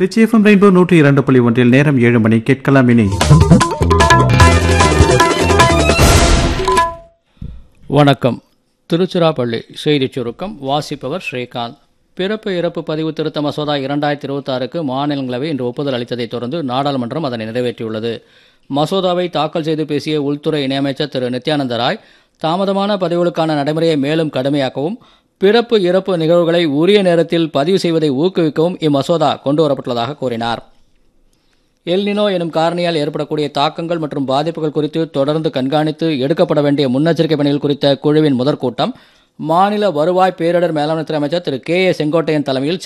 rich FM rainbow நூற்றி இரண்டு புள்ளி ஒன்றில் நேரம் ஏழு மணி கேட்கலாம் இனி வணக்கம் திருச்சிராப்பள்ளி செய்திச் சுருக்கம் வாசிப்பவர் ஸ்ரீகாந்த் பிறப்பு இறப்பு பதிவு திருத்த மசோதா இரண்டாயிரத்தி இருபத்தாறுக்கு மாநிலங்களவை இன்று ஒப்புதல் அளித்ததைத் தொடர்ந்து நாடாளுமன்றம் அதனை நிறைவேற்றியுள்ளது மசோதாவை தாக்கல் செய்து பேசிய உள்துறை இணையமைச்சர் திரு நித்யானந்த ராய் தாமதமான பதிவுகளுக்கான நடைமுறையை மேலும் கடுமையாக்கவும் பிறப்பு இறப்பு நிகழ்வுகளை உரிய நேரத்தில் பதிவு செய்வதை ஊக்குவிக்கவும் இம்மசோதா கொண்டுவரப்பட்டுள்ளதாக கூறினார் எல்னினோ எனும் காரணியால் ஏற்படக்கூடிய தாக்கங்கள் மற்றும் பாதிப்புகள் குறித்து தொடர்ந்து கண்காணித்து எடுக்கப்பட வேண்டிய முன்னெச்சரிக்கை பணிகள் குறித்த குழுவின் முதற்கூட்டம் மாநில வருவாய் பேரிடர் மேலாண்மைத்துறை அமைச்சர் திரு கே ஏ செங்கோட்டையன் தலைமையில்